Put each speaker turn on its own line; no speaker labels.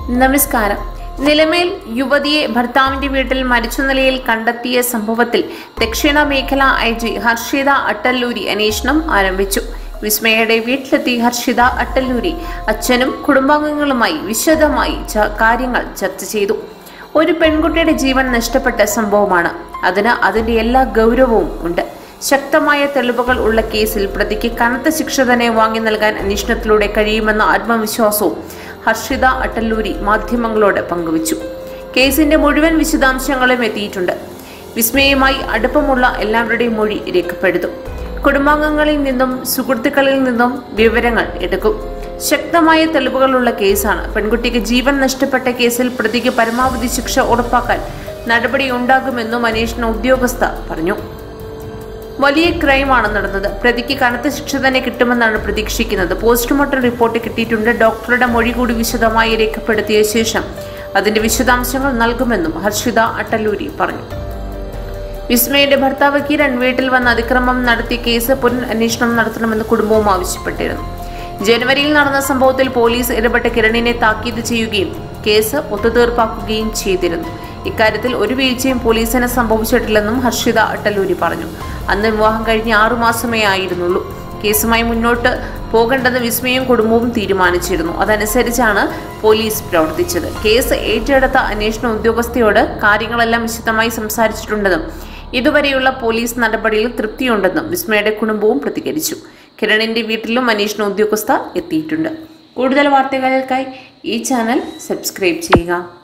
നമസ്കാരം നിലമേൽ യുവതിയെ ഭർത്താവിന്റെ വീട്ടിൽ മരിച്ച നിലയിൽ കണ്ടെത്തിയ സംഭവത്തിൽ ദക്ഷിണ മേഖല ഐ ജി ഹർഷിത അട്ടല്ലൂരി അന്വേഷണം ആരംഭിച്ചു വിസ്മയയുടെ വീട്ടിലെത്തി ഹർഷിത അട്ടല്ലൂരി അച്ഛനും കുടുംബാംഗങ്ങളുമായി വിശദമായി ച- കാര്യങ്ങൾ ചർച്ച ചെയ്തു ഒരു പെൺകുട്ടിയുടെ ജീവൻ നഷ്ടപ്പെട്ട സംഭവമാണ് അതിന് അതിന്റെ എല്ലാ ഗൗരവവും ഉണ്ട് ശക്തമായ തെളിവുകൾ ഉള്ള കേസിൽ പ്രതിക്ക് കനത്ത ശിക്ഷ തന്നെ വാങ്ങി നൽകാൻ അന്വേഷണത്തിലൂടെ കഴിയുമെന്ന ആത്മവിശ്വാസവും ഹർഷിത അട്ടല്ലൂരി മാധ്യമങ്ങളോട് പങ്കുവച്ചു കേസിന്റെ മുഴുവൻ വിശദാംശങ്ങളും എത്തിയിട്ടുണ്ട് വിസ്മയവുമായി അടുപ്പമുള്ള എല്ലാവരുടെയും മൊഴി രേഖപ്പെടുത്തും കുടുംബാംഗങ്ങളിൽ നിന്നും സുഹൃത്തുക്കളിൽ നിന്നും വിവരങ്ങൾ എടുക്കും ശക്തമായ തെളിവുകളുള്ള കേസാണ് പെൺകുട്ടിക്ക് ജീവൻ നഷ്ടപ്പെട്ട കേസിൽ പ്രതിക്ക് പരമാവധി ശിക്ഷ ഉറപ്പാക്കാൻ നടപടി ഉണ്ടാകുമെന്നും അന്വേഷണ ഉദ്യോഗസ്ഥ പറഞ്ഞു വലിയ ക്രൈമാണ് നടന്നത് പ്രതിക്ക് കനത്ത ശിക്ഷ തന്നെ കിട്ടുമെന്നാണ് പ്രതീക്ഷിക്കുന്നത് പോസ്റ്റ്മോർട്ടം റിപ്പോർട്ട് കിട്ടിയിട്ടുണ്ട് ഡോക്ടറുടെ മൊഴി കൂടി വിശദമായി രേഖപ്പെടുത്തിയ ശേഷം അതിന്റെ വിശദാംശങ്ങൾ നൽകുമെന്നും ഹർഷിത അട്ടല്ലൂരി പറഞ്ഞു വിസ്മയുടെ ഭർത്താവ് കിരൺ വീട്ടിൽ വന്ന് അതിക്രമം നടത്തിയ കേസ് പുനർ അന്വേഷണം നടത്തണമെന്ന് കുടുംബവും ആവശ്യപ്പെട്ടിരുന്നു ജനുവരിയിൽ നടന്ന സംഭവത്തിൽ പോലീസ് ഇടപെട്ട് കിരണിനെ താക്കീത് ചെയ്യുകയും കേസ് ഒത്തുതീർപ്പാക്കുകയും ചെയ്തിരുന്നു ഇക്കാര്യത്തിൽ ഒരു വീഴ്ചയും പോലീസിന് സംഭവിച്ചിട്ടില്ലെന്നും ഹർഷിത അട്ടല്ലൂരി പറഞ്ഞു അന്ന് വിവാഹം കഴിഞ്ഞ് ആറുമാസമേ ആയിരുന്നുള്ളൂ കേസുമായി മുന്നോട്ട് പോകേണ്ടെന്ന് വിസ്മയും കുടുംബവും തീരുമാനിച്ചിരുന്നു അതനുസരിച്ചാണ് പോലീസ് പ്രവർത്തിച്ചത് കേസ് ഏറ്റെടുത്ത അന്വേഷണ ഉദ്യോഗസ്ഥയോട് കാര്യങ്ങളെല്ലാം വിശദമായി സംസാരിച്ചിട്ടുണ്ടെന്നും ഇതുവരെയുള്ള പോലീസ് നടപടിയിൽ തൃപ്തിയുണ്ടെന്നും വിസ്മയുടെ കുടുംബവും പ്രതികരിച്ചു കിരണിന്റെ വീട്ടിലും അന്വേഷണ ഉദ്യോഗസ്ഥ എത്തിയിട്ടുണ്ട് കൂടുതൽ വാർത്തകൾക്കായി ഈ ചാനൽ സബ്സ്ക്രൈബ് ചെയ്യുക